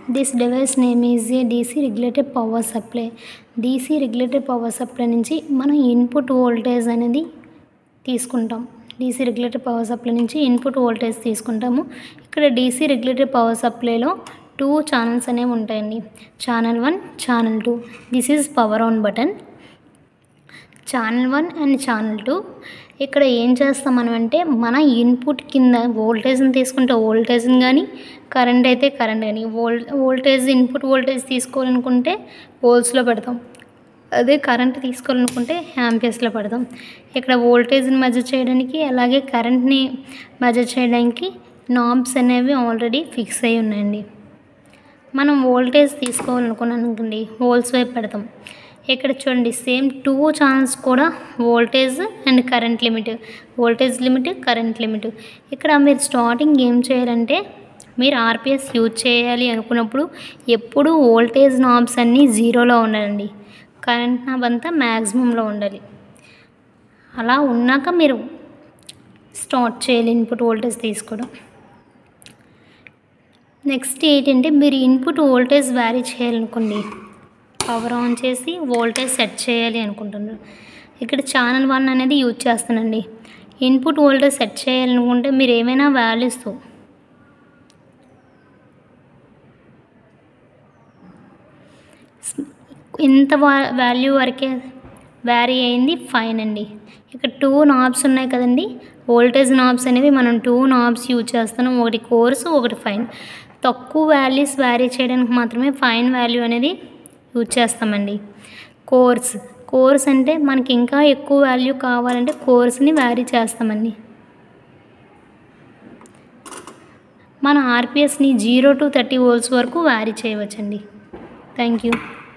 this device name is a DC regulated power supply DC regulated power supply నుంచి మనం input voltage అనేది తీసుకుంటాం DC regulated power supply నుంచి input voltage తీసుకుంటాము ఇక్కడ డీసీ రెగ్యులేటెడ్ పవర్ సప్లైలో టూ ఛానల్స్ అనేవి ఉంటాయండి channel one channel two this is power on button channel one and channel two ఇక్కడ ఏం చేస్తాం మనం అంటే మన ఇన్పుట్ కింద వోల్టేజ్ని తీసుకుంటే వోల్టేజ్ని కానీ కరెంట్ అయితే కరెంట్ కానీ వోల్ వోల్టేజ్ ఇన్పుట్ వోల్టేజ్ తీసుకోవాలనుకుంటే వోల్ట్స్లో పెడతాం అదే కరెంట్ తీసుకోవాలనుకుంటే యాంపియర్స్లో పెడతాం ఇక్కడ వోల్టేజ్ని మెజర్ చేయడానికి అలాగే కరెంట్ని మెజర్ చేయడానికి నాబ్స్ అనేవి ఆల్రెడీ ఫిక్స్ అయి ఉన్నాయండి మనం వోల్టేజ్ తీసుకోవాలనుకున్నాను అనుకోండి హోల్స్ వైపు పెడతాం ఇక్కడ చూడండి సేమ్ టూ ఛానల్స్ కూడా voltage and current limit voltage limit current limit ఇక్కడ మీరు స్టార్టింగ్ ఏం చేయాలంటే మీరు ఆర్పిఎస్ యూజ్ చేయాలి అనుకున్నప్పుడు ఎప్పుడు వోల్టేజ్ నాబ్స్ అన్నీ జీరోలో ఉండాలండి కరెంట్ నాబ్ అంతా మ్యాక్సిమంలో ఉండాలి అలా ఉన్నాక మీరు స్టార్ట్ చేయాలి ఇన్పుట్ వోల్టేజ్ తీసుకోవడం నెక్స్ట్ ఏంటంటే మీరు ఇన్పుట్ వోల్టేజ్ వ్యారీ చేయాలనుకోండి పవర్ ఆన్ చేసి వోల్టేజ్ సెట్ చేయాలి అనుకుంటున్నారు ఇక్కడ ఛానల్ వన్ అనేది యూజ్ చేస్తానండి ఇన్పుట్ వోల్టేజ్ సెట్ చేయాలనుకుంటే మీరు ఏమైనా వాల్యూస్ ఇంత వాల్యూ వరకే వ్యారీ అయింది ఫైన్ అండి ఇక్కడ టూ నాబ్స్ ఉన్నాయి కదండి వోల్టేజ్ నాబ్స్ అనేవి మనం టూ నాబ్స్ యూజ్ చేస్తున్నాం ఒకటి కోర్స్ ఒకటి ఫైన్ తక్కువ వాల్యూస్ వ్యారీ చేయడానికి మాత్రమే ఫైన్ వాల్యూ అనేది యూజ్ చేస్తామండి కోర్స్ కోర్స్ అంటే మనకి ఇంకా ఎక్కువ వాల్యూ కావాలంటే కోర్స్ని వ్యారీ చేస్తామండి మన ఆర్పిఎస్ని జీరో టు థర్టీ వోల్ట్స్ వరకు వ్యారీ చేయవచ్చండి థ్యాంక్ యూ